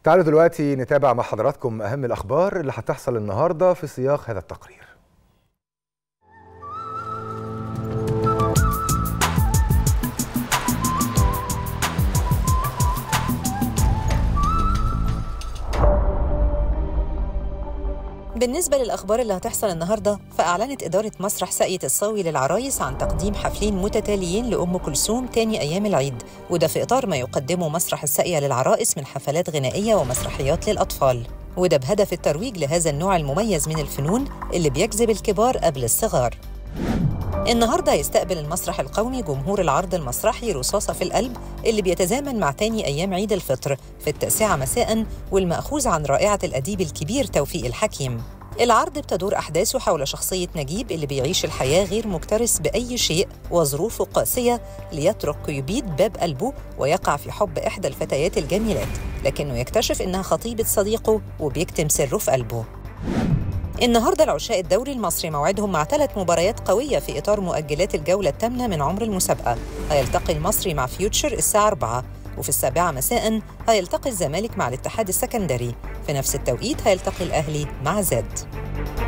تعالوا دلوقتي نتابع مع حضراتكم أهم الأخبار اللي هتحصل النهاردة في سياق هذا التقرير بالنسبة للأخبار اللي هتحصل النهاردة فأعلنت إدارة مسرح ساقية الصاوي للعرايس عن تقديم حفلين متتاليين لأم كلثوم تاني أيام العيد وده في إطار ما يقدمه مسرح الساقية للعرائس من حفلات غنائية ومسرحيات للأطفال وده بهدف الترويج لهذا النوع المميز من الفنون اللي بيجذب الكبار قبل الصغار النهارده هيستقبل المسرح القومي جمهور العرض المسرحي رصاصة في القلب اللي بيتزامن مع تاني أيام عيد الفطر في التاسعة مساء والمأخوذ عن رائعة الأديب الكبير توفيق الحكيم العرض بتدور أحداثه حول شخصية نجيب اللي بيعيش الحياة غير مكترث بأي شيء وظروفه قاسية ليترك قيوبيد باب قلبه ويقع في حب إحدى الفتيات الجميلات لكنه يكتشف إنها خطيبة صديقه وبيكتم سره في قلبه النهارده العشاء الدوري المصري موعدهم مع ثلاث مباريات قويه في اطار مؤجلات الجوله الثامنه من عمر المسابقه هيلتقي المصري مع فيوتشر الساعه 4 وفي السابعه مساء هيلتقي الزمالك مع الاتحاد السكندري في نفس التوقيت هيلتقي الاهلي مع زد